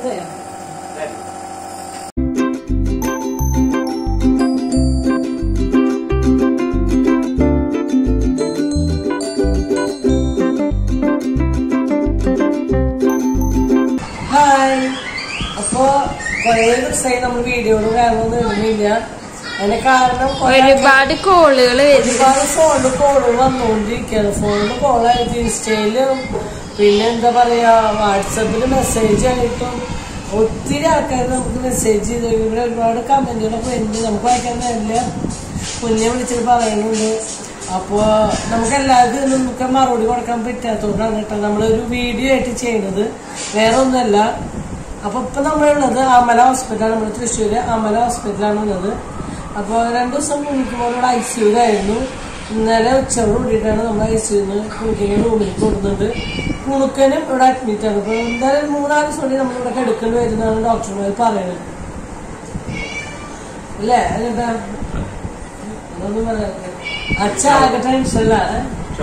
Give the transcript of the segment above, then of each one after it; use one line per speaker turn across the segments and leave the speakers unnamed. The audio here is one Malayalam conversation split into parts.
അതെ ഹായ് അപ്പൊ കൊറേ ദിവസമായി നമ്മൾ വീഡിയോകൾ കാര്യങ്ങളൊന്നും ഇടുന്നില്ല അതിന്റെ കാരണം കൊറേ
ഒരുപാട് കോളുകൾ വരുന്നു
ഒരുപാട് ഫോണിൽ കോളുകൾ വന്നുകൊണ്ടിരിക്കുകയാണ് ഫോണിൽ കോളായിട്ട് ഇൻസ്റ്റയിലും പിന്നെ എന്താ പറയാ വാട്സപ്പിൽ മെസ്സേജ് ആയിട്ടും ഒത്തിരി ആൾക്കാർ നമുക്ക് മെസ്സേജ് ചെയ്ത് ഇവിടെ ഒരുപാട് കമന്റുകളൊക്കെ വരുന്നുണ്ട് നമുക്ക് വായിക്കാൻ നേരില്ല കുഞ്ഞെ വിളിച്ചിട്ട് പറയുന്നുണ്ട് അപ്പോൾ നമുക്ക് എല്ലാവർക്കും ഇതിന് നമുക്ക് മറുപടി കൊടുക്കാൻ പറ്റാത്തതുകൊണ്ടാണ് കേട്ടോ നമ്മളൊരു വീഡിയോ ആയിട്ട് ചെയ്യുന്നത് വേറെ ഒന്നുമല്ല അപ്പൊ ഇപ്പൊ നമ്മളുള്ളത് അമല ഹോസ്പിറ്റലാണ് നമ്മൾ തൃശ്ശൂര് അമല ഹോസ്പിറ്റലാണ് ഉള്ളത് അപ്പോൾ രണ്ടു ദിവസം കുണിക്കുമ്പോൾ ഇവിടെ ഐ സിയുലായിരുന്നു ഇന്നലെ ഉച്ചയോട് കൂടിയിട്ടാണ് നമ്മൾ ഐ സിന്ന് കുണിക്കുന്ന റൂമിൽ കൊടുക്കുന്നത് കുണുക്കനും ഇവിടെ അഡ്മിറ്റ് ആണ് അപ്പോൾ എന്തായാലും മൂന്നാല് ദിവസം കൂടി നമ്മൾ ഇവിടെ കിടക്കേണ്ടി വരുന്നതാണ് ഡോക്ടർമാർ പറയുന്നത് അല്ലേ അതെന്താ അതൊന്നും പറയാതെ അച്ഛ ആകെ ടെൻഷനിലാണ്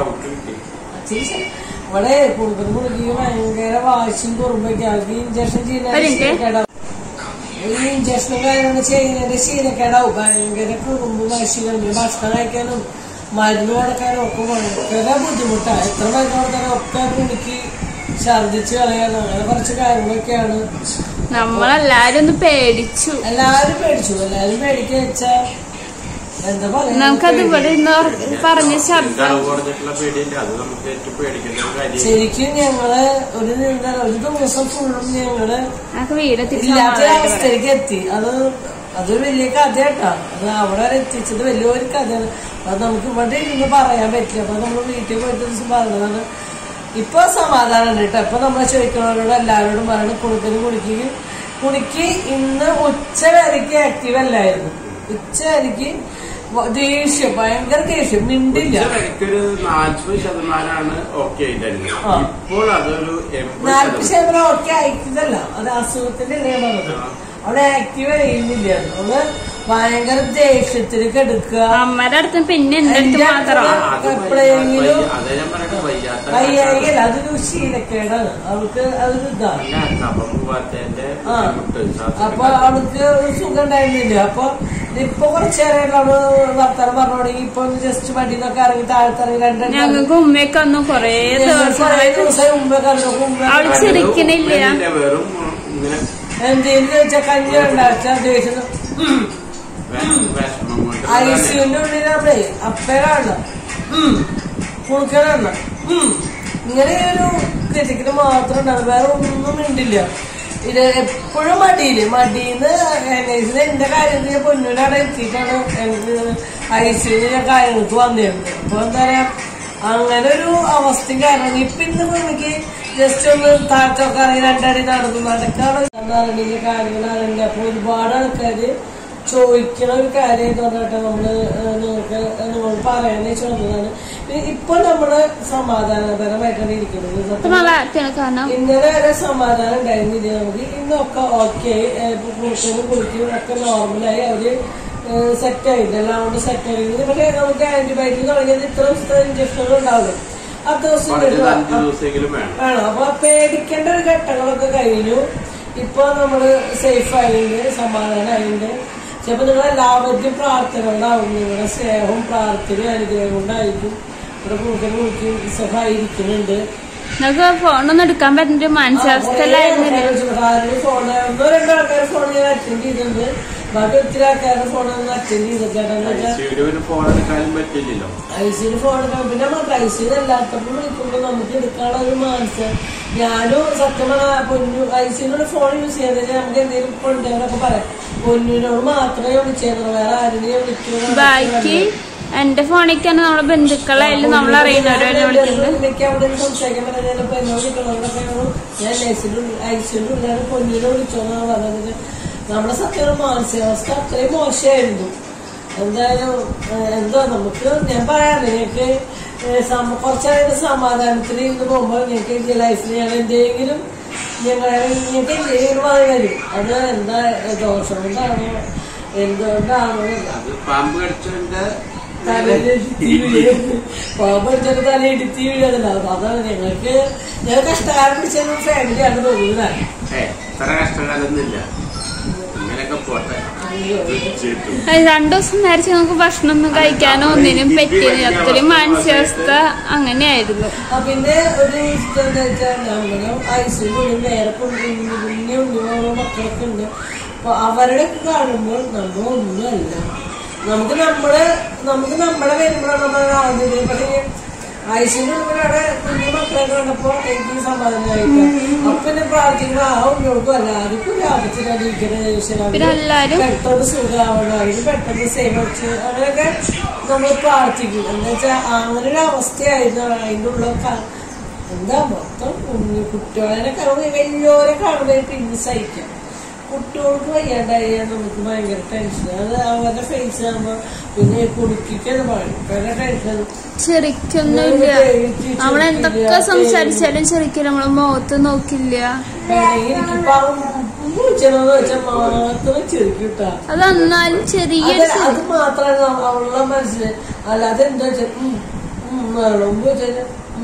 അച്ഛൻ ഇവിടെ കുടുംബത്തിന് കുടുക്കി ഭയങ്കര വാശിയും കുറുമ്പൊക്കെ ആക്കി ഇഞ്ചക്ഷൻ
ഒരു മിനിറ്റ്.
ചെയ്യുന്ന ഈ ഇഞ്ചക്ഷനും കാര്യങ്ങളും ചെയ്യുന്നതിന്റെ ശീലക്കേടാവും ഭയങ്കര കുറുമ്പ് വാശികളും പിന്നെ ഭക്ഷണം കഴിക്കാനും മരുന്ന് കൊടുക്കാനും ഒക്കെ ഭയങ്കര ബുദ്ധിമുട്ടാണ് എത്ര മരുന്ന് കൊടുത്താലും ഒക്കെ കുടുക്കി ഛർദിച്ച് കളയാനും അങ്ങനെ കുറച്ച് കാര്യങ്ങളൊക്കെയാണ്
നമ്മളെല്ലാരും ഒന്ന് പേടിച്ചു
എല്ലാരും പേടിച്ചു എല്ലാരും പേടിക്കുക വെച്ചാ എന്താ പറയാ
നമുക്കത് ഇവിടെ ഇന്ന് പറഞ്ഞ ശബ്ദം
എന്താണ് കൊടുത്തിട്ടുള്ള പേടിയുണ്ട് അത് നമുക്ക് ഏറ്റവും പേടിക്കേണ്ട ഒരു കാര്യം
ശരിക്കും ഞങ്ങള് ഒരു എന്താ ഒരു ദിവസം ഫുള്ളും ഞങ്ങള്
നമുക്ക് വീടെത്തിച്ച്
ഇല്ലാത്ത അവസ്ഥയിലേക്ക് എത്തി അത് അതൊരു വലിയ കഥയാട്ടാ അത് അവിടെ വരെ എത്തിച്ചത് വലിയൊരു കഥയാണ് അത് നമുക്ക് ഇവിടെ ഇരുന്ന് പറയാൻ പറ്റില്ല അപ്പൊ നമ്മൾ വീട്ടിൽ പോയിട്ട് ഒരു ദിവസം പറഞ്ഞതാണ് ഇപ്പൊ സമാധാനം കേട്ടോ ഇപ്പൊ നമ്മളെ ചോദിക്കുന്നവരോട് എല്ലാവരോടും പറയണം കുണിക്കന് കുണിക്ക് കുണിക്ക് ഇന്ന് ഉച്ച വരയ്ക്ക് ആക്റ്റീവ് അല്ലായിരുന്നു ഉച്ച വരയ്ക്ക് വ- ദേഷ്യം ഭയങ്കര ദേഷ്യം മിണ്ടില്ല
ഒരു നാൽപ്പത് ശതമാനമാണ് ഓക്കെ ആയിട്ടായിരുന്നു
ആ.
ഇപ്പോൾ അതൊരു എൺപത്
നാൽപ്പത്
ശതമാനം
ശതമാനം ഒക്കെ ആയിട്ടില്ല അത് അസുഖത്തിന്റെ ഞാൻ പറഞ്ഞത് അവിടെ ആക്റ്റീവ് ചെയ്യുന്നില്ല അവള് ഭയങ്കര ദേഷ്യത്തിൽ കെടുക്കുക
അമ്മയുടെ അടുത്ത് പിന്നെ എന്റെ അടുത്ത്
എന്റെ
മാത്രം
ആ, അത്
എപ്പോഴെങ്കിലും
വയ്യ- അതേ ഞാൻ പറയുന്നത് വയ്യാത്ത
വയ്യായികല്ല അതൊരു ശീലക്കേടാണ് അവൾക്ക് അതൊരു ഇതാണ്
അല്ല കഫം പോവാത്തതിന്റെ
ആ
ബുദ്ധിമുട്ട് ശ്വാസം
അപ്പൊ അവൾക്ക് ഒരു സുഖം ഉണ്ടായിരുന്നില്ല അപ്പൊ ഇപ്പൊ കുറച്ചേരം അവള് വർത്താനം പറഞ്ഞു തുടങ്ങി ഇപ്പൊ ഒന്ന് ജസ്റ്റ് വണ്ടിന്നൊക്കെ ഇറങ്ങി താഴത്തിറങ്ങി രണ്ടെണ്ണം
ഞങ്ങൾക്ക് ഉമ്മയൊക്കെ ഒന്നും കൊറേ ദിവസം
കുറേ ദിവസം മുമ്പ് കണ്ടു മുമ്പ്
അവള് ചിരിക്കണില്ല.
ഉമ്മേന്റെ വെറും ഇങ്ങനെ
എന്തെങ്കിലും ചോദിച്ചാൽ കഞ്ഞി ഉണ്ടാച്ച ദേഷ്യം
വെ- വിഷമം കൊണ്ട്
ഐസിയുന്റെ ഉള്ളിലവിടെ അപ്പേരാണ് കുളുക്കലാണ് ഇങ്ങനെ ഒരു ക്രിറ്റിക്കിന് മാത്രം ഉണ്ടാവും വേറെ ഒന്നും മിണ്ടില്ല ഇത് എപ്പോഴും മടിയില് മടിയിന്ന് എൻഎസിന് എന്റെ കാര്യത്തിൽ ഞാൻ പൊന്നൂരവിടെ എത്തിയിട്ടാണ് ഐസിയുന്ന് ഞാൻ കാര്യങ്ങൾക്ക് വന്നിരുന്നത് അപ്പൊ എന്താ പറയാ അങ്ങനെ ഒരു അവസ്ഥയും കാരണം ഇപ്പൊ ഇന്ന് എനിക്ക് ജസ്റ്റ് ഒന്ന് താഴ്ചൊക്കെ ഇറങ്ങി രണ്ടടി നടന്നു നടക്കാണ് അറിയണമെങ്കിൽ കാര്യങ്ങളാണെങ്കിൽ അപ്പൊ ഒരുപാട് ആൾക്കാര് ചോദിക്കണ ഒരു കാര്യം എന്ന് പറഞ്ഞിട്ട് നമ്മള് ഏഹ് നിങ്ങൾക്ക് നിങ്ങൾ പറയാന്ന് വെച്ച് വന്നതാണ് പിന്നെ ഇപ്പൊ നമ്മള് സമാധാനപരമായിട്ടാണ് ഇരിക്കുന്നത്
ഇപ്പൊ
സത്യം
നല്ല ആക്റ്റാണ് കാരണം
ഇന്നലെ വരെ സമാധാനം ഉണ്ടായിരുന്നില്ല നമുക്ക് ഇന്നൊക്കെ ഓക്കെ കുളിക്കലും കുളിക്കലും ഒക്കെ നോർമലായി അവര് സെറ്റ് ആയില്ല എല്ലാം കൊണ്ട് സെറ്റ് ആയി പക്ഷേ നമുക്ക് ആന്റിബയോട്ടിക് തുടങ്ങിയത് ഇത്ര ദിവസത്തെ ഇഞ്ചക്ഷനുകൾ ഉണ്ടാവില്ല ആ ദിവസം
കുറഞ്ഞത്
ഇങ്ങോട്ട്
അഞ്ചു
വാ.
ദിവസമെങ്കിലും വേണം
വേണം അപ്പൊ പേടിക്കേണ്ട ഒരു ഘട്ടങ്ങളൊക്കെ കഴിഞ്ഞു ഇപ്പൊ നമ്മള് സേഫ് ആയിട്ടുണ്ട് സമാധാനമായിട്ടുണ്ട് ചിലപ്പോ നിങ്ങൾ എല്ലാവരുടെയും പ്രാർത്ഥന കൊണ്ടാവും നിങ്ങളുടെ സ്നേഹവും പ്രാർത്ഥനയും അനുഗ്രഹം കൊണ്ടായിരിക്കും ഇവിടെ കൂടുതൽ കുളിക്കും സഹായിരിക്കുന്നുണ്ട്
നമുക്ക് ഫോണൊന്നും എടുക്കാൻ പറ്റുന്ന ഒരു മാനസികാവസ്ഥയിലായിരുന്നില്ല
ഫോൺ ഒന്നോ രണ്ടോ ആൾക്കാർ ഫോൺ ഞാൻ അറ്റൻഡ് ചെയ്തിട്ടുണ്ട് ബാക്കി ഒത്തിരി ആൾക്കാരുടെ ഫോൺ ഒന്നും അറ്റൻഡ് ചെയ്തിട്ടാണ്
ഐസിയുടെ ഒരു ഫോൺ എടുക്കാനും പറ്റില്ലല്ലോ
ഐസിന് ഫോൺ എടുക്കാൻ പിന്നെ നമുക്ക് ഐസിന് അല്ലാത്തപ്പോൾ വിളിക്കുമ്പോൾ നമുക്ക് എടുക്കാനുള്ള ഒരു മനസ്സ് ഞാനും സത്യം പറഞ്ഞാൽ പൊന്നു ഐസിനോട് ഫോൺ യൂസ് ചെയ്യാതെ നമുക്ക് എന്തെങ്കിലും കൊണ്ടുവരാനൊക്കെ പറയാം പൊന്നിനോട് മാത്രമേ വിളിച്ചേരുന്നു വേറെ ആരെയും
ബാക്കി എന്റെ ഫോണിലേക്കാണ് നമ്മളെ ബന്ധുക്കളായാലും നമ്മൾ അറിയുന്നവരെ വിളിക്കുന്നത്
എനിക്ക് അവിടെ നിന്ന് സംസാരിക്കാൻ പറ്റാൻ ഞാനിപ്പോ എന്നോട് വിളിക്കണവരൊക്കെ ഞാൻ ഐസിന്റെ ഐസിന്റെ ഉള്ളിലാണ് പൊന്നിനെ വിളിച്ചോന്നാണ് പറഞ്ഞത് നമ്മുടെ സത്യം മാനസികാവസ്ഥ അത്രയും മോശമായിരുന്നു എന്തായാലും ഏഹ്, എന്തോ നമുക്ക് ഞാൻ പറയാറില്ല എനിക്ക് ഏഹ്, സമ- കുറച്ചായിട്ട് സമാധാനത്തിൽ ഇന്ന് പോകുമ്പോൾ ഞങ്ങൾക്ക് ലൈഫിൽ ഞാൻ എന്തെങ്കിലും ഞങ്ങൾ ഞങ്ങൾക്ക് എന്തെങ്കിലും പറഞ്ഞു തരും അത് എന്താ ദോഷം കൊണ്ടാണോ എന്തുകൊണ്ടാണോ എന്നല്ല.
അത് പാമ്പ് കടിച്ചതിന്റെ
തലയിലിടുത്തി വീഴും പാമ്പടിച്ചൊക്കെ തലയിടുത്തി വീഴല്ല അതാണ് ഞങ്ങൾക്ക് ഞങ്ങൾ കഷ്ടകാലം പിടിച്ച ഫാമിലിയാണ് തോന്നുന്നത്
ഏ ഇത്ര കഷ്ടകാലൊന്നുമില്ല ഇങ്ങനെയൊക്കെ പോട്ടെ തീർച്ചയായിട്ടും
അത് രണ്ടു ദിവസം നേരത്തെ നമുക്ക് ഭക്ഷണം ഒന്നും കഴിക്കാനോ ഒന്നിനും പറ്റിയില്ല അത്രയും മാനസികാവസ്ഥ അങ്ങനെയായിരുന്നു
ആ, പിന്നെ ഒരു ഇഷ്ടം എന്താ വെച്ചാൽ നമ്മള് ഐസിനുള്ളിൽ വേറെ കുഞ്ഞു കുഞ്ഞു ഉണ്ണിമോളോ മക്കളൊക്കെ ഉണ്ട് അപ്പൊ അവരുടെ കാണുമ്പോൾ നമ്മൾ ഒന്നുമല്ല നമുക്ക് നമ്മള് നമുക്ക് നമ്മളെ വരുമ്പോഴാണ് നമ്മൾ ആദ്യം പക്ഷേ ഐസിന്റെ ഉള്ളിലവിടെ കുഞ്ഞു മക്കളെ കണ്ടപ്പോ എനിക്ക് സമാധാനമായിട്ട് അപ്പൊ എന്നെ പ്രാർത്ഥിക്കുന്ന ആ ഉള്ളോർക്കും അല്ല ആർക്കും ലാഭിച്ചിരിക്കുന്ന
പിന്നെ എല്ലാരും
പെട്ടെന്ന് സുഖമാവണം അതിന് പെട്ടെന്ന് സേവിച്ച് അങ്ങനെയൊക്കെ നമ്മൾ പ്രാർത്ഥിക്കും എന്ന് വെച്ചാൽ അങ്ങനെ ഒരു അവസ്ഥയായിരുന്നു അതിൻ്റെ ഉള്ള ക- എന്താ മൊത്തം കുഞ്ഞു കുട്ടികളെ കാണുമ്പോൾ വലിയോരെ കാണുമ്പോൾ പിന്നെ സഹിക്കാം കുട്ടികൾക്ക് വയ്യാണ്ടായാൽ നമുക്ക് ഭയങ്കര ടെൻഷൻ അത് അവരുടെ ഫേസ് കാണുമ്പോൾ പിന്നെ കുടുക്കിക്കാണ് ഭയങ്കര ടെൻഷൻ
ചെറിക്കൊന്നുമില്ല നമ്മൾ എന്തൊക്കെ സംസാരിച്ചാലും ചെറിക്കില്ല നമ്മളെ മുഖത്ത് നോക്കില്ല
എനിക്കിപ്പോ പൂച്ചെന്ന് വെച്ചാൽ മാത്രം ചെറുക്കിട്ടാ
അത് എന്നാലും ചെറിയൊരു
അത് അത് മാത്രമാണ് അവളുടെ മനസ്സിൽ അല്ലാതെ എന്താ വെച്ചാൽ മുമ്പ് വെച്ചാൽ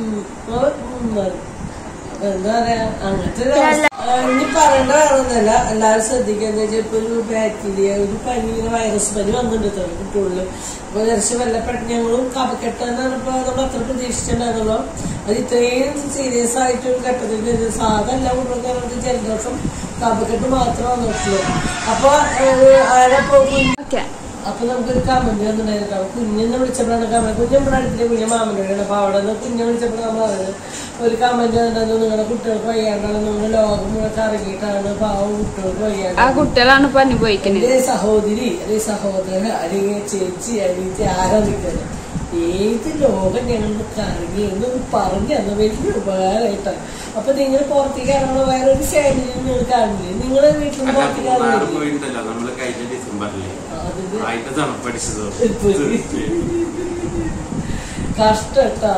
എന്താ പറയാ അങ്ങനത്തെ ഒരു അവസ്ഥ. ആ, ഇനി പറയേണ്ട വേറൊന്നല്ല എല്ലാവരും ശ്രദ്ധിക്കുക എന്താ വെച്ചാൽ ഇപ്പൊ ഒരു ബാക്ടീരിയ ഒരു പനി ഇങ്ങനെ വൈറസ് പനി വന്നിട്ടുണ്ട് കുട്ടികളിൽ അപ്പൊ കുറച്ച് വെള്ളപ്പെട്ട ഞങ്ങളും കപക്കെട്ടെന്നാണ് ഇപ്പൊ നമ്മൾ അത്ര പ്രതീക്ഷിച്ചിട്ടുണ്ടായിരുന്നല്ലോ അത് ഇത്രയും സീരിയസ് ആയിട്ട് ഒരു ഘട്ടത്തിൽ സാധാ എല്ലാ കുട്ടികൾക്കും അവർക്ക് ജലദോഷം കപക്കെട്ട് മാത്രമേ വന്നിട്ടുള്ളൂ അപ്പൊ ആരെ പോകും
ഓക്കെ
അപ്പൊ നമുക്കൊരു കമന്റ് വന്നിട്ടുണ്ടായിരുന്നു കുഞ്ഞെന്ന് വിളിച്ചപ്പോഴാണ് കമന്റ് കുഞ്ഞമ്മടെ അടുത്തില്ലേ കുഞ്ഞ മാമനോടാണ് അപ്പൊ അവിടെ നിന്ന് കുഞ്ഞെ വിളിച്ചപ്പോൾ നമ്മൾ പറഞ്ഞത് ഒരു കമന്റ് വന്നിട്ടുണ്ടായിരുന്നു നിങ്ങളുടെ കുട്ടികൾക്ക് വയ്യാണ്ടാണ് നിങ്ങൾ ലോകം മുഴുവൻ ഇറങ്ങിയിട്ടാണ് പാവം കുട്ടികൾക്ക് വയ്യാണ്ട്
ആ കുട്ടികളാണ് ഇപ്പൊ അനുഭവിക്കുന്നത്
എന്റെ സഹോദരി അല്ലെങ്കിൽ സഹോദരൻ അല്ലെങ്കിൽ ചേച്ചി അല്ലെങ്കിൽ ആരാ നിൽക്കുന്നത് ഏത് ലോകം ഞങ്ങൾ കറങ്ങി എന്നൊന്ന് പറഞ്ഞു തന്ന വലിയ ഉപകാരമായിട്ടാണ് അപ്പൊ നിങ്ങൾ പുറത്തേക്ക് ഇറങ്ങുന്ന വേറെ ഒരു ഫാമിലി നിങ്ങൾ കാണില്ലേ നിങ്ങളെ വീട്ടിൽ നിന്ന്
അല്ല
പുറത്തേക്ക്
മൂന്നാറ്
ഇറങ്ങില്ലേ
പോയിട്ടുണ്ടല്ലോ നമ്മള് കഴിഞ്ഞ ഡിസംബറില്
അതിന്റെ
ആയിട്ട് തണുപ്പടിച്ചതോ
കഷ്ടട്ടാ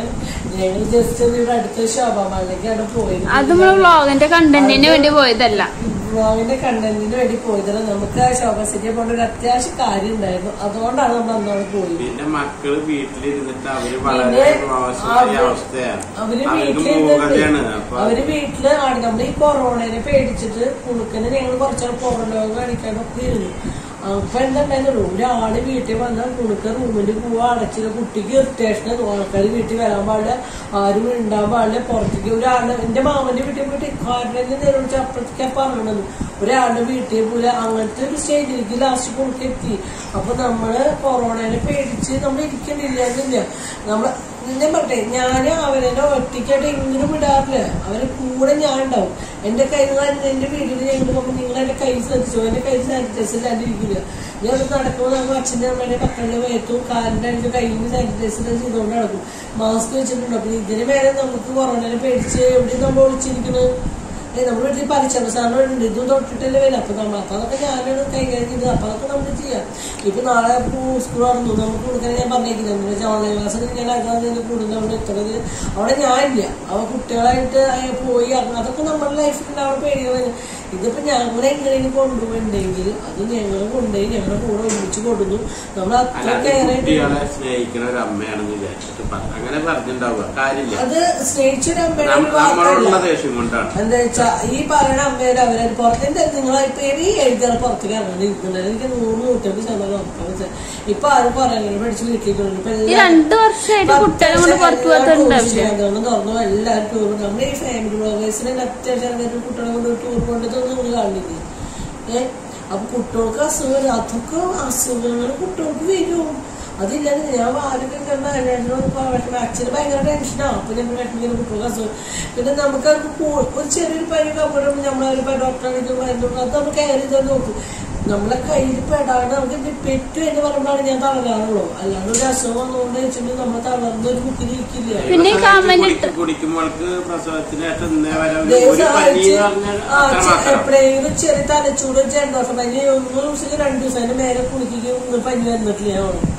ഞങ്ങൾ ജസ്റ്റ് ഇവിടെ അടുത്ത ശോഭമാളിലേക്കാണ് പോയത്
അത് നമ്മള് വ്ളോഗിന്റെ കണ്ടന്റിന് വേണ്ടി പോയതല്ല
വ്ളോഗിന്റെ കണ്ടന്റിന് വേണ്ടി പോയതല്ല നമുക്ക് ആ ശോഭ സിറ്റിയെ പോകേണ്ട ഒരു അത്യാവശ്യ കാര്യം ഉണ്ടായിരുന്നു അതുകൊണ്ടാണ് നമ്മൾ അന്നവിടെ പോയത്
പിന്നെ മക്കള് വീട്ടിലിരുന്നിട്ട് അവര്
പിന്നെ
വളരെ മോശമായ
അവര്
അവസ്ഥയാണ്
അവര്
അവർക്ക്
വീട്ടിലിരുന്നിട്ട്
മൂകതയാണ് അപ്പൊ
അവര് വീട്ടില് ആണ് നമ്മൾ ഈ കൊറോണയെ പേടിച്ചിട്ട് കുണുക്കനെ ഞങ്ങൾ കുറച്ചാൾ പുറം ലോകം കാണിക്കാനൊക്കെ ഇരുന്നു അപ്പൊ എന്താണ്ടായിരുന്നുള്ളൂ ഒരാള് വീട്ടിൽ വന്നാൽ കുണുക്ക റൂമിൽ പോവാ അടച്ചിട്ട് കുട്ടിക്ക് ഇറിറ്റേഷന് ആൾക്കാർ വീട്ടിൽ വരാൻ പാടില്ല ആരും ഉണ്ടാൻ പാടില്ല പുറത്തേക്ക് ഒരാളുടെ എന്റെ മാമന്റെ വീട്ടിൽ പോയിട്ട് കാറിനെ നേരിട്ട് അപ്പുറത്തേക്കാ പറയണത് ഒരാളുടെ വീട്ടിൽ പോലെ അങ്ങനത്തെ ഒരു സ്റ്റേജിലേക്ക് ലാസ്റ്റ് കുണുക്ക് എത്തി അപ്പൊ നമ്മള് കൊറോണനെ പേടിച്ച് നമ്മൾ ഇരിക്കണില്ല എന്നില്ല നമ്മള് ഞാൻ പറട്ടെ ഞാൻ അവരെ ഒറ്റയ്ക്കായിട്ട് എങ്ങനെ വിടാറില്ല അവരെ കൂടെ ഞാൻ ഉണ്ടാവും എന്റെ കൈ നിങ്ങൾ എന്റെ വീട്ടിൽ ഞങ്ങൾ പോകുമ്പോൾ നിങ്ങൾ എന്റെ കൈ ശ്രദ്ധിച്ചോ എന്റെ കൈ സാനിറ്റൈസർ ഇല്ലാണ്ടിരിക്കില്ല ഞാൻ ഇവിടെ നടക്കുമ്പോൾ നമ്മൾ അച്ഛൻ്റെ അമ്മയുടെ മക്കളുടെ വേത്തും കാലിന്റെ അടിച്ച് കയ്യിൽ സാനിറ്റൈസർ ചെയ്തുകൊണ്ട് നടക്കും മാസ്ക് വെച്ചിട്ടുണ്ട് അപ്പൊ ഇതിന് മേലെ നമുക്ക് കൊറോണനെ പേടിച്ച് എവിടെയും നമ്മൾ ഒളിച്ചിരിക്കുന്നത് ഏ നമ്മുടെ വീട്ടിൽ പലിച്ചമ്മ സാറിന് ഉണ്ട് ഇതും തൊട്ടിട്ടല്ലേ വരും അപ്പൊ നമ്മൾ അപ്പൊ അതൊക്കെ ഞാനാണ് കൈകാര്യം ചെയ്തത് അപ്പൊ അതൊക്കെ നമുക്ക് ചെയ്യാം ഇപ്പൊ നാളെ സ്കൂൾ നടന്നു നമുക്ക് കൊടുക്കാൻ ഞാൻ പറഞ്ഞേക്കുന്നത് എന്താ വെച്ചാൽ ഓൺലൈൻ ക്ലാസ് ഞാൻ ആഗ്രഹം കൂടുതൽ അവിടെ എത്തുന്നത് അവിടെ ഞാനില്ല അവ കുട്ടികളായിട്ട് അയ- പോയി അത് അതൊക്കെ നമ്മുടെ ലൈഫിൽ അവിടെ പേടികൾ ഇതിപ്പോ ഞങ്ങളെ എങ്ങനെയും കൊണ്ടുപോയിട്ടുണ്ടെങ്കിൽ അത് ഞങ്ങൾ കൊണ്ടുപോയി ഞങ്ങളുടെ കൂടെ ഒരുമിച്ച് കൊടുന്നു നമ്മൾ
അല്ല
അത്ര
അത്
കെയർ ആയിട്ട്
കുട്ടികളെ സ്നേഹിക്കുന്ന ഒരു അമ്മയാണെന്ന് വിചാരിച്ചിട്ട് പറ- അങ്ങനെ പറഞ്ഞിട്ടുണ്ടാവുക കാര്യമില്ല
അത് സ്നേഹിച്ചൊരു അമ്മയുടെ
നം-
ഒരു വാക്കല്ല
നമ്മളോടുള്ള ദേഷ്യം കൊണ്ടാണ്
എന്താ വെച്ചാ ഈ പറയുന്ന അമ്മയുടെ അവരെ പുറത്തിന്റെ നിങ്ങൾ ഇപ്പൊ ഈ എഴുതിയാണ് പുറത്തേക്ക് ഇറങ്ങുന്നുണ്ട് എനിക്ക് നൂറ് നൂറ്റമ്പത് ശതമാനം ഉറപ്പാണ് ഇപ്പൊ ആരും പറയാൻ പഠിച്ച് വീട്ടിലേക്ക് ഇപ്പൊ
ഈ രണ്ടു വർഷമായിട്ട് കുട്ടികളെ കൊണ്ട് പുറത്തു പോകാത്തുണ്ടാവില്ല
അതുകൊണ്ട് തുറന്നു എല്ലാവരും ടൂർ നമ്മുടെ ഈ ഫാമിലി ബ്ലോഗേഴ്സിനെ അത്യാവശ്യം ആൾക്കാർ കുട്ടികളെ കൊണ്ട് ടൂർ കൊണ്ടതൊന്നും നിങ്ങൾ കാണില്ലേ ഏഹ് അപ്പൊ കുട്ടികൾക്ക് അസുഖം വരും. അതൊക്കെ അസുഖങ്ങൾ കുട്ടികൾക്ക് വരും അതില്ലാതെ ഞാൻ ആരൊക്കെ കണ്ട വിഷമം അച്ഛന് ഭയങ്കര ടെൻഷനാണ് അപ്പൊ ഞങ്ങൾ വിഷമിക്കുന്ന കുട്ടികൾക്ക് അസുഖം പിന്നെ നമുക്ക് അത് കൂ- ഒരു ചെറിയൊരു പനി കപ്പെടുമ്പോൾ നമ്മളൊരു ഡോക്ടറെ ഇത് മരുന്ന് അത് നമുക്ക് കയറി ചെയ്ത് നോക്കും നമ്മളെ കയ്യിൽ പെടാണ്ട് നമുക്ക് ഇത് പെറ്റു എന്ന് പറയുമ്പോഴാണ് ഞാൻ തളരാറുള്ളൂ അല്ലാണ്ട് ഒരു അസുഖം വന്നുകൊണ്ട് വെച്ചിട്ട് നമ്മൾ തളർന്ന ഒരു ബുക്കിലിരിക്കില്ല
പിന്നെ ഈ comment ഇട്ട്
കുടിക്കുമ്പോൾക്ക് പ്രസവത്തിന് ഏറ്റവും ഇന്നേ വരെ ഒരു
ദൈവം
ഒരു പനി
സഹായിച്ച്
എന്ന് പറഞ്ഞാൽ
ആ,
അത്ര
ചെ-
മാത്രം
എപ്പോഴെങ്കിലും ചെറിയ തലച്ചൂട് ജലദോഷം പനി ഒന്ന് ദിവസം രണ്ടു ദിവസം അതിന്റെ മേലെ കുളിക്കുകയും ഒന്നും പനി വന്നിട്ടില്ല ഞാൻ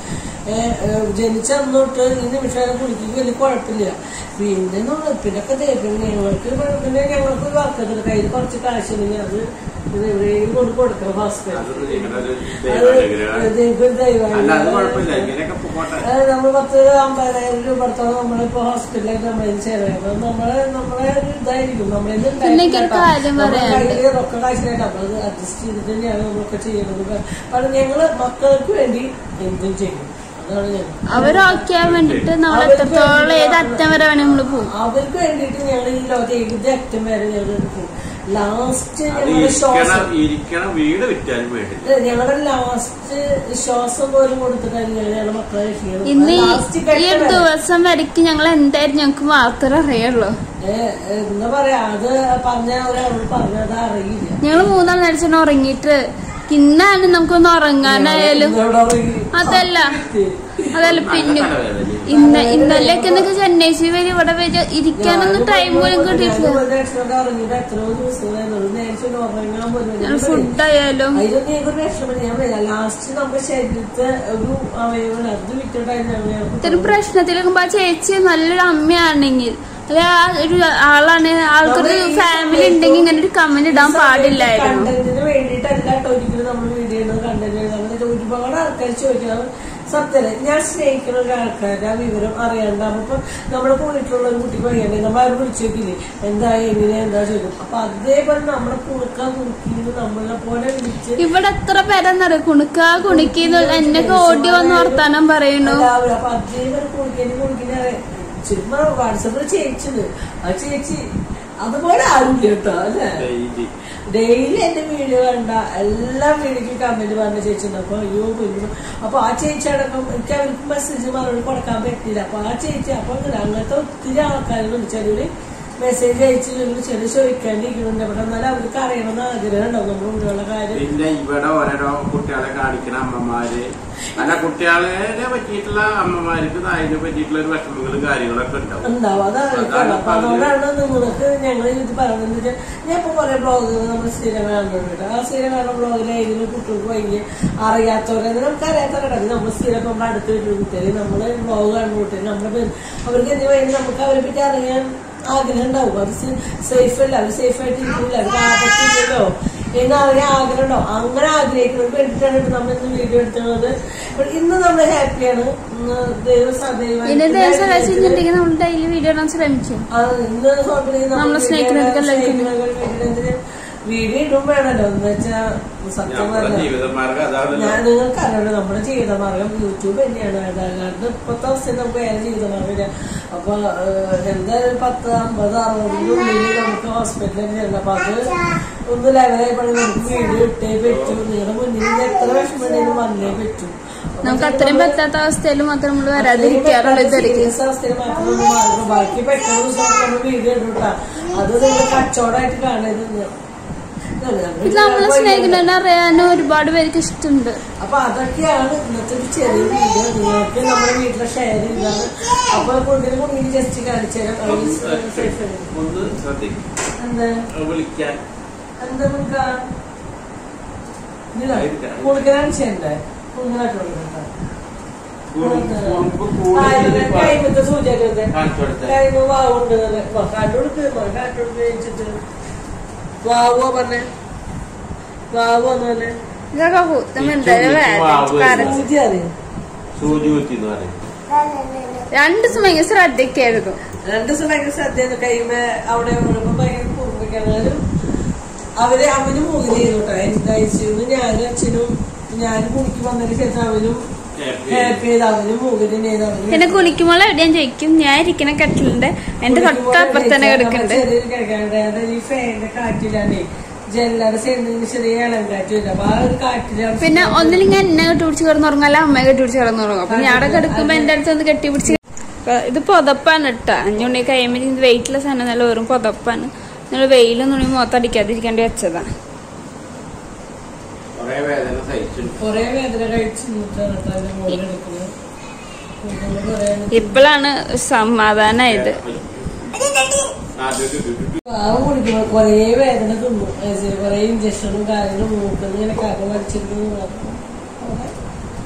ജനിച്ച അന്നോട്ട് ഈ നിമിഷം കുളിക്ക് വലിയ കുഴപ്പമില്ല പിന്നെ നമ്മൾ പിന്നൊക്കെ തേപ്പിന് ഞങ്ങൾക്ക് പിന്നെ ഞങ്ങൾക്ക് ഒരു വർക്കത്തില്ല കയ്യിൽ കുറച്ച് കാശുണ്ടെങ്കിൽ അത് ഇത് എവിടെയും കൊണ്ട് കൊടുക്കണം ഹോസ്പിറ്റൽ
അതൊന്നും നിങ്ങളുടെ ഒരു
അത്
ദൈവാനുഗ്രഹമാണ്.
ദൈവം
അല്ല അത് കുഴപ്പമില്ല
ദൈവം
ഇങ്ങനെയൊക്കെ പോട്ടെ
അത് നമ്മൾ പത്ത് അമ്പതിനായിരം രൂപ എടുത്തോളം നമ്മളിപ്പോ ഹോസ്പിറ്റലിൽ നമ്മളിൽ ചേരുന്നത് നമ്മളെ നമ്മളെ ഒരു ഇതായിരിക്കും നമ്മളിൽ
പിന്നെ എനിക്കൊരു കാര്യം പറയാനുണ്ട്.
റൊക്ക കാശിനായിട്ട് നമ്മളത് അഡ്ജസ്റ്റ് ചെയ്തിട്ട് തന്നെയാണ് നമ്മളൊക്കെ ചെയ്യുന്നത് കാരണം ഞങ്ങള് മക്കൾക്ക് വേണ്ടി എന്തും ചെയ്യും അതാണ് ഞങ്ങൾ
അവരൊക്കെയാൻ വേണ്ടിട്ട് നമ്മൾ എത്രത്തോളം ഏത് അറ്റം വരെ വേണേ നമ്മള് പോകും
അവർക്ക് വേണ്ടിയിട്ട് ഞങ്ങൾ ഈ ലോകത്ത് ഏത് അറ്റം വരെ ഞങ്ങൾ എടുക്കും ലാസ്റ്റ്
അത്
ഞങ്ങളുടെ ശ്വാസം
ഇരിക്കണം ഇരിക്കണം വീട് വിറ്റാലും വേണ്ടില്ല
ഇല്ല, ഞങ്ങളുടെ ലാസ്റ്റ് ശ്വാസം പോലും കൊടുത്തിട്ടാണ് ഞങ്ങളുടെ മക്കളെ രക്ഷിക്കുന്നത്
ഇന്ന് ഈ-
ലാസ്റ്റ്
ഈ ഒരു
ഘട്ടം വരെ.
ദിവസം വരയ്ക്ക് ഞങ്ങൾ എന്തായാലും ഞങ്ങൾക്ക് മാത്രമേ അറിയുള്ളൂ
ഏ, എന്താ പറയാ അത് പറഞ്ഞ ഒരാളോട് പറഞ്ഞത് അറിയില്ല
ഞങ്ങൾ മൂന്നാൾ നടിച്ചാൽ ഉറങ്ങിയിട്ട് ഇന്നാണ് നമുക്കൊന്ന് ഉറങ്ങാനായാലും
ഇന്നവിടെ ഉറങ്ങി.
അതല്ല അതല്ല
നല്ല
പിന്നെ
തലവേദന
ഇന്ന ഇന്നലെയൊക്കെ എന്നൊക്കെ ചെന്നൈ വരെ ഇവിടെ വരെ ഇരിക്കാനൊന്നും ടൈം പോലും കിട്ടിയിട്ടില്ല
ഞാൻ ഒരു ആക്സിഡന്റ് ഇറങ്ങിയിട്ട് എത്രയോ ദിവസങ്ങളായിരുന്നു ഒരു നേരത്തെ ഒന്ന് ഉറങ്ങാൻ പോലും
ഞങ്ങൾ ഫുഡായാലും
അതിലൊന്നും ഏതൊരു വിഷമം ഞാൻ പറയാം ലാസ്റ്റ് നമ്മുടെ ശരീരത്തെ ഒരു അവയവം അത് വിട്ടിട്ടായിരുന്നു
ഇത്തരം പ്രശ്നത്തിലൊക്കെ ആ ചേച്ചി നല്ലൊരു അമ്മയാണെങ്കിൽ അല്ലെ ആ ഒരു ആളാണ് ആൾക്കൊരു ഫാമിലി ഉണ്ടെങ്കിൽ ഇങ്ങനെ ഒരു കമന്റ് ഇടാൻ പാടില്ലായിരുന്നു
കണ്ടന്റിന് വേണ്ടിയിട്ടല്ല കേട്ടോ ഒരിക്കലും നമ്മൾ വീഡിയോ ഇടുന്നത് കണ്ടന്റ് എഴുതാൻ ഒരുപാട് ആൾക്കാർ ചോദിക്കണം സത്യം ഞാൻ സ്നേഹിക്കുന്ന ഒരു ആൾക്കാരുടെ ആ വിവരം അറിയാണ്ടാവും അപ്പൊ നമ്മുടെ കൂടിയിട്ടുള്ള ഒരു കുട്ടിക്ക് വയ്യണ്ടേ നമ്മൾ അവർ വിളിച്ചു നോക്കില്ലേ എന്താ എങ്ങനെ എന്താ ചോദിക്കും അപ്പൊ അതേപോലെ നമ്മളെ കുണുക്കാൻ കുണുക്കിന്ന് നമ്മളെ പോലെ വിളിച്ച്
ഇവിടെ എത്ര പേരെന്നറിയ കുണുക്ക കുണുക്കിന്ന് എന്നൊക്കെ ഓടി വന്ന് വർത്താനം പറയുന്നു
എല്ലാവരും അപ്പൊ അതേപോലെ കുണിക്കണി കുണിക്കണി ചുമ്മാ വാട്സപ്പിൽ ചേച്ചിണ്ട് ആ ചേച്ചി അതുപോലെ ആരും കേട്ടോ അല്ലേ
ഡെയിലി
ഡെയിലി എന്റെ വീഡിയോ കണ്ട എല്ലാ വീഡിയോക്കും കമന്റ് പറഞ്ഞ ചേച്ചി ഉണ്ട് അപ്പൊ അയ്യോ കുഞ്ഞു അപ്പൊ ആ ചേച്ചി അടക്കം എനിക്ക് അവർക്ക് മെസ്സേജ് മറുപടി കൊടുക്കാൻ പറ്റില്ല അപ്പൊ ആ ചേച്ചി അപ്പൊ അങ്ങനെ അങ്ങനത്തെ ഒത്തിരി ആൾക്കാർ വിളിച്ചവര് മെസ്സേജ് അയച്ച് വിളിച്ചത് ചോദിക്കാണ്ടിരിക്കുന്നുണ്ട് അവിടെ എന്നാലും അവർക്ക് അറിയണമെന്ന് ആഗ്രഹം ഉണ്ടാവും നമ്മുടെ ഉള്ളിലുള്ള കാര്യം
പിന്നെ ഇവിടെ ഓരോരോ കുട്ടികളെ കാണിക്കുന്ന അമ്മമാര് അല്ല കുട്ടികളെ പറ്റിയിട്ടുള്ള അമ്മമാർക്ക് അതിനെ പറ്റിയിട്ടുള്ള ഒരു വിഷമങ്ങളും കാര്യങ്ങളൊക്കെ ഉണ്ടാവും
ഉണ്ടാവും അതാണ്
അതാണ്
അപ്പൊ അതുകൊണ്ടാണ് നിങ്ങൾക്ക് ഞങ്ങൾ ഇത് പറയുന്നത് വെച്ചാൽ ഞാൻ ഇപ്പൊ കുറെ ബ്ലോഗുകൾ നമ്മൾ സ്ഥിരം കാണുന്നുണ്ട് ആ സ്ഥിരം കാണുന്ന ബ്ലോഗിൽ ഏതെങ്കിലും കുട്ടികൾക്ക് ഭയങ്കര അറിയാത്തവരെ നമുക്ക് അറിയാത്തവരുടെ നമ്മൾ സ്ഥിരം ഇപ്പൊ നമ്മുടെ അടുത്ത് വരുന്ന കുട്ടികൾ നമ്മള് ബ്ലോഗ് കാണുന്ന കുട്ടികൾ നമ്മുടെ അവർക്ക് എന്തിനു വേണ്ടി നമുക്ക് അവരെ പറ്റി അറിയാൻ ആഗ്രഹം ഉണ്ടാവും അത് സേഫ് അല്ല അവർ സേഫ് ആയിട്ട് ഇരിക്കില്ല അവർക്ക് ആപത്തില്ലല്ലോ എന്ന് അറിയാൻ ആഗ്രഹം ഉണ്ടാവും അങ്ങനെ ആഗ്രഹിക്കുന്നത് വേണ്ടിയിട്ടാണ് ഇപ്പൊ നമ്മൾ ഇന്ന് വീഡിയോ എടുക്കുന്നത് അപ്പോൾ ഇന്ന് നമ്മൾ ഹാപ്പിയാണ് ഇന്ന് ദൈവം സദൈവം
ഇനി ദിവസം വെച്ചിട്ടുണ്ടെങ്കിൽ നമ്മൾ ഡെയിലി വീഡിയോ ഇടാൻ ശ്രമിക്കും
അത് ഇന്ന് കുഴപ്പമില്ല.
നമ്മള്
നമ്മള്
സ്നേഹിക്കുന്നവർക്ക് എല്ലാവർക്കും
സ്നേഹിക്കുന്നവർക്ക് വീട്ടിലെന്തിന് വീഡിയോ ഇടും വേണല്ലോ എന്ന് വെച്ചാ സത്യം
നമ്മുടെ
പറഞ്ഞാ
ജീവിതമാർഗം അതാണല്ലോ
ഞാൻ നിങ്ങൾക്ക് അറിയണം നമ്മുടെ ജീവിതമാർഗം യൂട്യൂബ് തന്നെയാണ് അല്ലാണ്ട് ഇപ്പോഴത്തെ അവസ്ഥയിൽ നമുക്ക് വേറെ ജീവിതമാർഗം ഇല്ല അപ്പൊ ഏഹ്, എന്തായാലും പത്ത് അമ്പത് അറുപതിന്റെ ഉള്ളിൽ നമുക്ക് ഹോസ്പിറ്റലിൽ ചെല്ലാം അപ്പൊ അത് ഒന്ന് ലെവലായി പണി നമുക്ക് വീഡിയോ ഇട്ടേ പറ്റൂ നിങ്ങളുടെ മുന്നിൽ നിന്ന് എത്ര വിഷമമുണ്ടെങ്കിലും വന്നേ പറ്റൂ അപ്പൊ
നമുക്ക് അത്രയും പറ്റാത്ത അവസ്ഥയിൽ മാത്രം നമ്മൾ വരാതിരിക്കാറുള്ള ഇതായിരിക്കും
സീരിയസ് അവസ്ഥയിൽ മാത്രം ഒന്ന് മാറുന്നു ബാക്കി പെട്ടെന്ന് ദിവസം നമ്മൾ വീഡിയോ ഇടൂട്ടാ അത് നിങ്ങൾ കച്ചവടമായിട്ട് കാണരുത്
ഇത് നമ്മളെ സ്നേഹിക്കുന്നതിനെ അറിയാനും ഒരുപാട് പേർക്ക് ഇഷ്ടമുണ്ട്
അപ്പൊ അതൊക്കെയാണ് ഇന്നത്തെ ഒരു ചെറിയ വീഡിയോ നിങ്ങൾക്ക് നമ്മുടെ വീട്ടിലെ ഷെയർ ചെയ്താണ് അപ്പൊ കൂടുതൽ കുഞ്ഞിന് ജസ്റ്റ് കാണിച്ചു തരാം അവര് safe ആണ്.
ഒന്ന് ശ്രദ്ധിക്കും
എന്താ
വിളിക്കാൻ
എന്താ മുഴുക്ക മുഴുക്കനാണ് ചെയ്യണ്ടേ മുഴുക്കനായിട്ട് കൊടുക്കണ്ട കൈമത്തെ സൂചിയൊക്കെ
കാണിച്ചു കൊടുത്തേ
കൈമ വാവുണ്ട് കാട്ടുകൊടുക്ക് കാട്ടുകൊടുക്ക് വെച്ചിട്ട് വാവോ പറഞ്ഞേ വാവോ എന്നല്ലേ
ഇതൊക്കെ ഭൂതം എന്തായാലും വേദനിച്ച് കരച്ച്.
സൂചി അറിയാം
സൂചി കുത്തി എന്ന് പറയും
രണ്ട് ദിവസം ഭയങ്കര ശ്രദ്ധിക്കായിരുന്നു
രണ്ടു ദിവസം ഭയങ്കര ശ്രദ്ധയാണ് കൈമ അവിടെ ഉള്ളപ്പോ ഭയങ്കര കുറുമ്പിക്കാനും അവര് അവന് മുകളിൽ ചെയ്തു കേട്ടോ എന്റെ ഐസിയുന്ന് ഞാനും അച്ഛനും ഞാനും കുണിക്ക് വന്നതിന് ശേഷം അവനും ഹാപ്പി ചെയ്ത് അവനും മുകളിൽ ചെയ്ത് അവനും
പിന്നെ കുളിക്കുമ്പോൾ എവിടെയും ചോദിക്കും ഞാൻ ഇരിക്കണ കട്ടിലുണ്ട് എന്റെ തൊട്ടപ്പുറത്ത് തന്നെ കിടക്കുന്നുണ്ട്
ചെറിയൊരു കിടക്കാനുണ്ട് അതായത് ഈ ഫാനിന്റെ കാറ്റിലാണേ ജനലയുടെ സൈഡിൽ ചെറിയ ഇളം കാറ്റ് വരും അപ്പൊ ആ ഒരു കാറ്റിലാണ്
പിന്നെ ഒന്നില്ലെങ്കിൽ എന്നെ കെട്ടിപ്പിടിച്ച് കിടന്നുറങ്ങും അല്ല അമ്മയെ കെട്ടിപ്പിടിച്ച് കിടന്നുറങ്ങും അപ്പൊ ഞാൻ അവിടെ കിടക്കുമ്പോ എന്റെ അടുത്ത് ഒന്ന് കെട്ടിപ്പിടിച്ച് അപ്പൊ ഇത് പുതപ്പാണ് ഇട്ടാ അഞ്ഞുണ്ണി കൈമിൽ ഇത് വെയിറ്റുള്ള സാധനം നല്ല വെറും പുതപ്പാണ് നിങ്ങൾ വെയിലൊന്നും ഉണ്ടെങ്കിൽ മുഖത്തടിക്കാതിരിക്കേണ്ടി വെച്ചതാ
കൊറേ വേദന സഹിച്ചിട്ടുണ്ട്
കൊറേ വേദന കഴിച്ച് നിന്നിട്ടാണ് കേട്ടോ അതിന്റെ മുകളിൽ എടുക്കുന്നത് ഇതൊന്ന് പറയാൻ
ഇപ്പോഴാണ് സമാധാനായത്
പാവം കുടിക്കുമ്പോ കൊറേ വേദന തിന്നു ഏ, കൊറേ ഇഞ്ചക്ഷനും കാര്യങ്ങളും മൂക്കുന്നു ഇങ്ങനെ കരം വലിച്ചിരുന്നു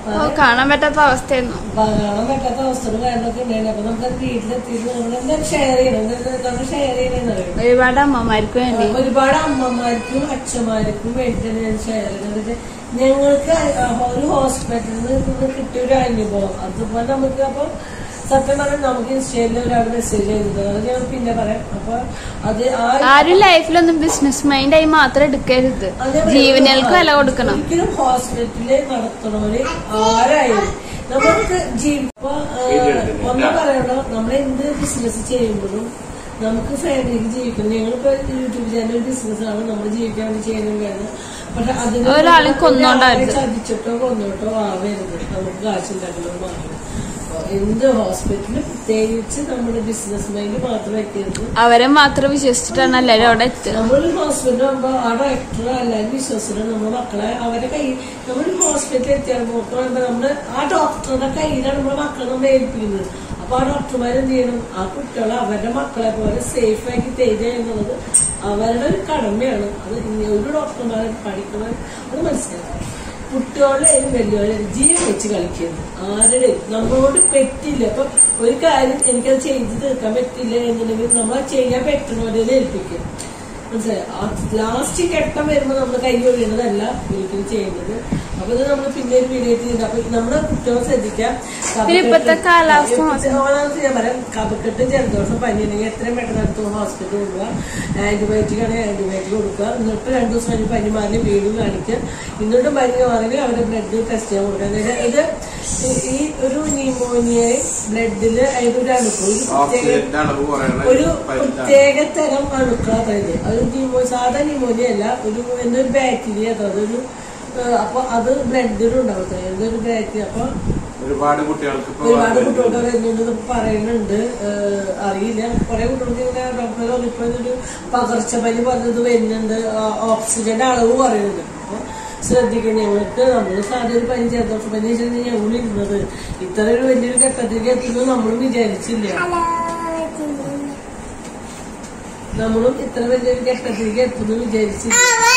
ഓ കാണാൻ പറ്റാത്ത അവസ്ഥയായിരുന്നു
കാണാൻ പറ്റാത്ത അവസ്ഥകളും കാര്യങ്ങളൊക്കെ ഉണ്ടായിരുന്നു അപ്പൊ നമുക്ക് അത് വീട്ടിലെത്തിയിട്ട് നമ്മൾ എന്താ ഷെയർ ചെയ്യണം എന്താ നമ്മൾ ഷെയർ ചെയ്യണമെന്നറിയോ
ഒരുപാട് അമ്മമാർക്ക് വേണ്ടി
ഒരുപാട് അമ്മമാർക്കും അച്ഛന്മാർക്കും വേണ്ടിയിട്ടാണ് ഞാൻ ഷെയർ ചെയ്യുന്നത് ഞങ്ങൾക്ക് ഒരു ഹോസ്പിറ്റലിൽ നിന്ന് കിട്ടിയ ഒരു അനുഭവം അതുപോലെ നമുക്ക് അപ്പൊ സത്യം പറഞ്ഞാൽ നമുക്ക് ഇൻസ്റ്റയിൽ ഒരാൾ മെസ്സേജ് ചെയ്തത് അത് ഞാൻ പിന്നെ പറയാം അപ്പൊ അത് ആ
ആരും ലൈഫിലൊന്നും ബിസിനസ് മൈൻഡായി മാത്രം എടുക്കരുത്
അതേ
ജീവനുകൾക്ക് വില കൊടുക്കണം
ഒരിക്കലും ഹോസ്പിറ്റലിൽ നടത്തണവര് ആരായാലും നമുക്ക് ജീവിപ്പോ ഒന്നും പറയണോ നമ്മൾ എന്ത് ബിസിനസ് ചെയ്യുമ്പോഴും നമുക്ക് ഫാമിലിക്ക് ജീവിക്കണം ഞങ്ങളിപ്പോ യൂട്യൂബ് ചാനൽ ബിസിനസ് ആണ് നമ്മൾ ജീവിക്കാൻ വേണ്ടി ചെയ്യുന്നതാണ് പക്ഷെ അതിന്
ഒരാളെ കൊന്നോണ്ടായിരുന്നു.
ഒരാളെ ചതിച്ചിട്ടോ കൊന്നോട്ടോ ആവരുത് നമുക്ക് കാശുണ്ടാക്കലോ മാറും എന്ത് ഹോസ്പിറ്റലിൽ പ്രത്യേകിച്ച് നമ്മുടെ ബിസിനസ് മൈൻഡ് മാത്രം വെക്കരുത്
അവരെ മാത്രം വിശ്വസിച്ചിട്ടാണ് എല്ലാരും അവിടെ എത്തുക
നമ്മളൊരു ഹോസ്പിറ്റൽ ആകുമ്പോ ആ ഡോക്ടർ അല്ലെങ്കിൽ വിശ്വസിക്കണം നമ്മുടെ മക്കളെ അവരെ കൈ നമ്മൾ ഹോസ്പിറ്റലിൽ എത്തിയാൽ നോക്കുമ്പോൾ നമ്മള് ആ ഡോക്ടറുടെ കയ്യിലാണ് നമ്മുടെ മക്കളെ നമ്മൾ ഏൽപ്പിക്കുന്നത് അപ്പൊ ആ ഡോക്ടർമാർ എന്ത് ചെയ്യണം ആ കുട്ടികളെ അവരുടെ മക്കളെ പോലെ സേഫ് ആക്കി തരിക എന്നുള്ളത് അവരുടെ ഒരു കടമയാണ് അത് ഇനി ഒരു ഡോക്ടർമാരെ പഠിക്കണം അത് മനസ്സിലാക്കണം കുട്ടികളെയും വലിയവരെയും ജീവൻ വെച്ച് കളിക്കുന്നു ആരുടെ നമ്മളോട് പറ്റില്ല അപ്പൊ ഒരു കാര്യം എനിക്കത് ചെയ്ത് തീർക്കാൻ പറ്റില്ല എന്നുണ്ടെങ്കിൽ നമ്മൾ ചെയ്യാൻ പറ്റുന്നവരെ ഏൽപ്പിക്കും മനസ്സിലായോ ലാസ്റ്റ് ഘട്ടം വരുമ്പോ നമ്മൾ കൈ ഒഴിയണതല്ല ഒരിക്കലും ചെയ്യുന്നത് അപ്പൊ ഇത് നമ്മൾ പിന്നെ ഒരു വീഡിയോ ചെയ്ത് അപ്പൊ നമ്മുടെ കുട്ടികളെ ശ്രദ്ധിക്കാം
പിന്നെ ഇപ്പത്തെ കാലാവസ്ഥ
ഓണാന്ന് ഞാൻ പറയാം കപക്കെട്ട് ജലദോഷം പനി ഉണ്ടെങ്കിൽ എത്രയും പെട്ടെന്ന് അടുത്ത് ഹോസ്പിറ്റലിൽ കൊണ്ടുപോകുക ആന്റിബയോട്ടിക് ആണെങ്കിൽ ആന്റിബയോട്ടിക് കൊടുക്കുക എന്നിട്ട് രണ്ടു ദിവസം കഴിഞ്ഞ് പനി മാറി വീണ്ടും കാണിക്കുക എന്നിട്ടും പനി മാറി അവരുടെ ബ്ലഡ് ടെസ്റ്റ് ചെയ്യാൻ കൊടുക്കുക അതായത് ഇത് ഈ- ഈ ഒരു ന്യൂമോണിയയും ബ്ലഡില് അതിന്റെ ഒരു അണുക്കൾ ഒരു പ്രത്യേക
ഓക്സിജന്റെ അളവ് കുറയണ
ഒരു
പരിതാണ്.
പ്രത്യേക തരം അണുക്കളാണ് ഇത് അത് ന്യൂമോ സാധാ ന്യൂമോണിയ അല്ല ഒരു എന്തൊരു ബാക്ടീരിയ അതൊരു ഏഹ്, അപ്പൊ അത് ബ്ലഡിലുണ്ടാവും എന്തൊരു ബാക്ടീരിയ അപ്പൊ
ഒരുപാട് കുട്ടികൾക്ക് ഇപ്പൊ
ഒരുപാട് കുട്ടികൾക്ക് വരുന്നുണ്ട് പറയുന്നുണ്ട് ഏഹ്, അറിയില്ല കുറെ കുട്ടികൾക്ക് ഇങ്ങനെ ഡോക്ടർ ഇപ്പൊ ഒരു പകർച്ചപ്പനി പറഞ്ഞത് വരുന്നുണ്ട് ആ, ഓക്സിജന്റെ അളവ് പറയുന്നുണ്ട് അപ്പൊ ശ്രദ്ധിക്കണം ഞങ്ങൾക്ക് നമ്മൾ സാധാരണ ഒരു പനി ജലദോഷ പനി വെച്ചാൽ ഞങ്ങൾ ഇരുന്നത് ഇത്ര ഒരു വലിയൊരു ഘട്ടത്തിലേക്ക് എത്തുന്നത് നമ്മളും വിചാരിച്ചില്ല നമ്മളും ഇത്ര വലിയൊരു ഘട്ടത്തിലേക്ക് എത്തുന്നു വിചാരിച്ചില്ല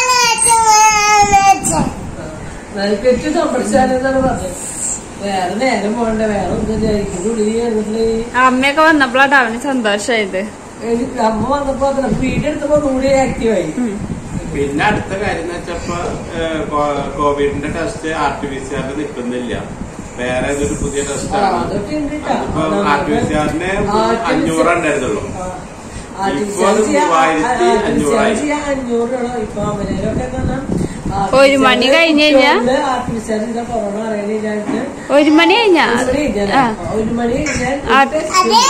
നരിക്കെട്ട് സംരക്ഷിച്ചാലെന്നാണ് പറഞ്ഞത് വേറെ നേരം പോകണ്ട വേറെ ഒന്നും വിചാരിക്കും ഗുളിക കഴിഞ്ഞിട്ട്
അമ്മയൊക്കെ വന്നപ്പോഴാണ് അവന് സന്തോഷമായത്
എനിക്ക് അമ്മ വന്നപ്പോ അതിനെ വീഡിയോ എടുത്തപ്പോ ഒന്നുകൂടി ആക്റ്റീവായി
പിന്നെ അടുത്ത കാര്യം എന്ന് വെച്ചപ്പോ ഏഹ്, കോ- കോവിഡിന്റെ test R T P C ആറിൽ നിൽക്കുന്നില്ല വേറെ ഏതൊരു പുതിയ ടെസ്റ്റ്
ആ,
ആണ്
അതൊക്കെ ഉണ്ട് ട്ടോ.
അതിപ്പോ
നമുക്ക്
ആർ ടി പി സി ആറിന്
RT-PCR
അഞ്ഞൂറ് ഉണ്ടായിരുന്നുള്ളൂ
ആ,
ഇപ്പൊ അത് മൂവായിരത്തി അഞ്ഞൂറായി.
അഞ്ഞൂറ് രൂപ ഇപ്പൊ അവരൊക്കെ
ഒരു മണി കഴിഞ്ഞ് കഴിഞ്ഞാ?
ആർട്ടിഫിഷ്യലിന്റെ കൊറോണ അറിയണില്ലാണ്ട്
ഒരു മണി കഴിഞ്ഞാ
ഒരു മണി കഴിഞ്ഞാൽ
ആ.
ഒരു മണി കഴിഞ്ഞാൽ
ആ.
ഒരു test ഉണ്ട്.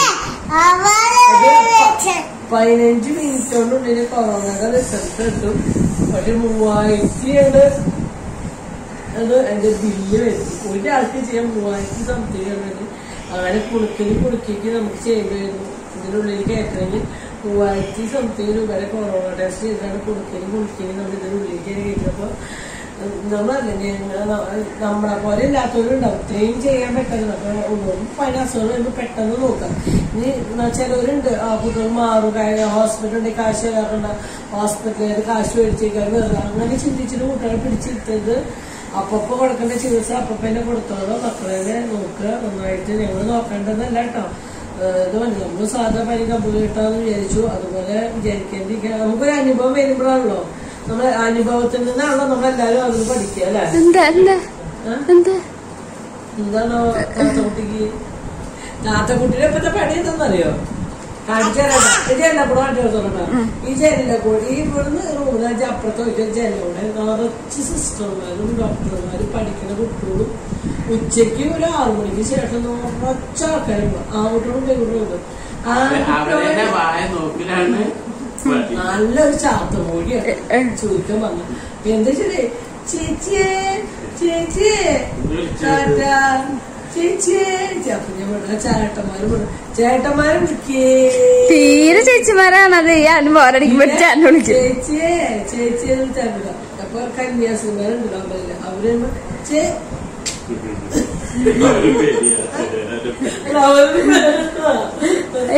പതിനഞ്ച് മിനിറ്റോണ്ടുള്ളിൽ കൊറോണയുടെ റിസൾട്ട് കിട്ടും പക്ഷെ മൂവായിരത്തി ആണ് അത് എന്റെ ബില്ല് വരും ഒരാൾക്ക് ചെയ്യാൻ മൂവായിരത്തി സംതിങ് ആണ് അങ്ങനെ കുടുക്കല് കുടുക്കിക്ക് നമുക്ക് ചെയ്യേണ്ടി വരുന്നു ഇതിനുള്ളിൽ കയറ്റണമെങ്കിൽ മൂവായിരത്തി സംതിങ് രൂപയുടെ കൊറോണ ടെസ്റ്റ് ചെയ്താണ് കൊടുക്കലും കുളിക്കലും നമ്മൾ ഇതിനുള്ളിൽ കയറിയപ്പോ നമ്മളല്ല ഞങ്ങൾ നമ്മളെ പോലെ ഇല്ലാത്തവരുണ്ടാവും ഇത്രയും ചെയ്യാൻ പറ്റുന്നത് അപ്പൊ ഒന്നും പല അസുഖങ്ങൾ വരുമ്പോ പെട്ടെന്ന് നോക്കാം ഇനി ചിലവരുണ്ട് ആ കുട്ടികൾ മാറുക ഹോസ്പിറ്റലിൽ കാശ് കയറണ്ട ഹോസ്പിറ്റലിൽ കാശ് മേടിച്ചേക്കാൻ വെറുതെ അങ്ങനെ ചിന്തിച്ചിട്ട് കുട്ടികളെ പിടിച്ചിരുത്തത് അപ്പപ്പോ കൊടുക്കേണ്ട ചികിത്സ അപ്പപ്പന്നെ കൊടുത്തോളൂ മക്കളെ നോക്കുക നന്നായിട്ട് ഞങ്ങൾ നോക്കേണ്ടതല്ല കേട്ടോ ഏഹ് ഇത് മതി നമ്മൾ സാധാ പനി കമ്പ് കിട്ടാന്ന് വിചാരിച്ചു അതുപോലെ വിചാരിക്കേണ്ടിരിക്കുക നമുക്കൊരു അനുഭവം വരുമ്പോഴാണല്ലോ നമ്മളെ അനുഭവത്തിൽ നിന്നാണല്ലോ നമ്മളെല്ലാരും അത് പഠിക്കുക അല്ലെ
എന്താ എന്താ എന്താ
എന്താണോ താത്തക്കുട്ടിക്ക് താത്തക്കുട്ടിയുടെ ഇപ്പത്തെ പണി എന്താണെന്നറിയോ കാണിച്ചു തരാം ഇത് എല്ലപ്പോഴും കാണിച്ചു കൊടുത്തോളാം ഈ ജനലിലെ കൂടെ ഈ ഇവിടുന്ന് റൂമിലാച്ച് അപ്പുറത്ത് പോയിട്ട് ജനലിലൂടെ നിറച്ച് സിസ്റ്റർമാരും ഡോക്ടർമാരും പഠിക്കുന്ന കുട്ടികളും ഉച്ചയ്ക്ക് ഒരു ആറു മണിക്ക് ശേഷം നിറച്ച ആൾക്കാരുണ്ട് ആൺകുട്ടികളും പെൺകുട്ടികളും ആ
അവരുടെ
കുട്ടികളെ
വായ നോക്കിലാണ് പണി.
നല്ലൊരു ചാത്തമൂടിയാണ് ചുരുക്കം പറഞ്ഞു എന്താ ശരി ചേച്ചിയെ ചേച്ചിയെ ടാറ്റാ ചേച്ചിയെ അപ്പൊ ഞാൻ പറഞ്ഞു ചേട്ടന്മാര് പറഞ്ഞു ചേട്ടന്മാരെ വിളിക്കേ
തീരെ ചേച്ചിമാരാണത് ഞാൻ ബോറടിക്കുമ്പോ ചാൻ വിളിക്കും
ചേച്ചിയെ ചേച്ചിയെ വിളിച്ചാൽ അപ്പൊ കന്യാസിമാരുണ്ട് അമ്പലില് അവര് പറയുമ്പോ, ചേ
അവര് പേടിയാ.
അവര്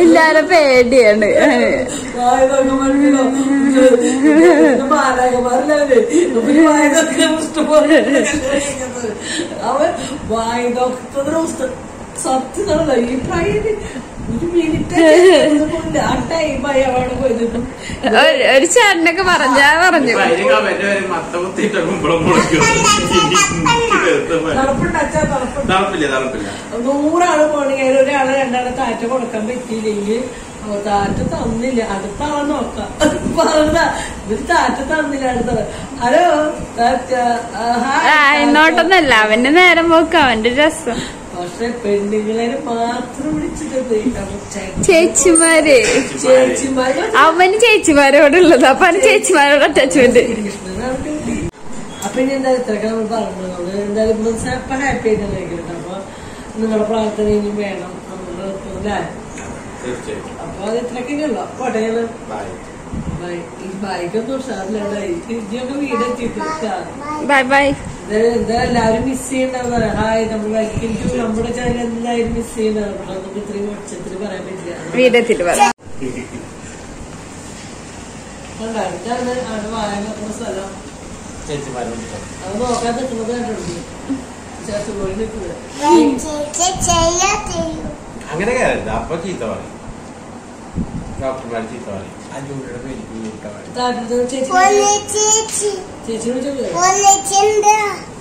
എല്ലാരും പേടിയാണ്
വായതൊക്കെ മനസ്സിലോ മാലാകമാരില്ലേ വായതൊക്കെ ഇഷ്ടപോലെ അവൻ വായതൊക്കെ സത്യതാണല്ലോ ഈ പ്രായം ഒരു മിനിറ്റ് ആ ടൈമായി അവിടെ പോയത്
ഒരു- ഒരു ചേട്ടനൊക്കെ പറഞ്ഞാ പറഞ്ഞു
ഇപ്പൊ അതിന് കമന്റ് വരെ മത്ത കുത്തിയിട്ട് കുമ്പളം മുളയ്ക്കും
തണുപ്പുണ്ടാച്ചാ തണുപ്പുണ്ട്
തണുപ്പില്ല തണുപ്പില്ല
നൂറാള് പോണെങ്കിൽ ഒരാളെ രണ്ടാളെ താറ്റ കൊടുക്കാൻ പറ്റിയില്ലെങ്കിൽ ഓ, താറ്റ തന്നില്ല അടുത്ത ആളെ നോക്കാം പറഞ്ഞ ഇവര് താറ്റ തന്നില്ല അടുത്ത ഹലോ താറ്റ ആ, ഹായ്
ആ എന്നോട്ടൊന്നല്ല അവന്റെ നേരം പോക്ക് അവന്റെ രസം
പക്ഷെ പെണ്ണുങ്ങളെ മാത്രം വിളിച്ചിട്ട്
ചേച്ചിമാര്
ചേച്ചിമാര്
അവന് ചേച്ചിമാരോടുള്ളത് അപ്പൊ അവന് ചേച്ചിമാരോട് അറ്റാച്ച്മെന്റ്
കൃഷ്ണനാണ് ഡ്യൂട്ടി അപ്പൊ ഇനി എന്തായാലും ഇത്രയൊക്കെ നമ്മൾ പറഞ്ഞത് എന്തായാലും ഇപ്പൊ ഇപ്പൊ ഹാപ്പി ആയിട്ട് കേട്ടോ അപ്പൊ നിങ്ങളുടെ പ്രാർത്ഥന ഇനി വേണം നമ്മുടെ അല്ലേ
തീർച്ചയായിട്ടും
അപ്പൊ അത് ഇത്രയൊക്കെയല്ലോ പോട്ടെ ഞങ്ങള്
ബൈ
ബൈ. ഈ ബൈക്കൊന്നും ഉഷാറില്ലാണ്ടായി ഇതിയൊക്കെ വീട് എത്തിയിട്ട്
ബൈ ബൈ
എന്താ എല്ലാവരും മിസ് ചെയ്യണ്ടാവുന്ന ഹായ് നമ്മൾ ബൈക്കിൽ നമ്മുടെ ചാനൽ എന്തായാലും മിസ് ചെയ്യണ്ടാവും പക്ഷെ നമുക്ക് ഇത്രയും ഒച്ചത്തിൽ പറയാൻ പറ്റില്ല
വീടെത്തിട്ട് പറ
അടുത്താണ് അവിടെ വായന നിൽക്കുന്ന സ്ഥലം
ചേച്ചിമാരുണ്ട്
അത് നോക്കാൻ നിൽക്കുന്നത് കണ്ടിട്ടുണ്ട് ചേർത്ത് പോയി നിൽക്കുന്നത്
അങ്ങനെ കയറരുത് അപ്പൊ ചീത്ത പറയും ഡോക്ടർമാർ ചീത്ത പറയും ആ ജോലിയുടെ പേര് ചീത്ത പറയും
താഴത്തെ ചേച്ചി ചേച്ചി വിളിച്ചോളൂ
Olha,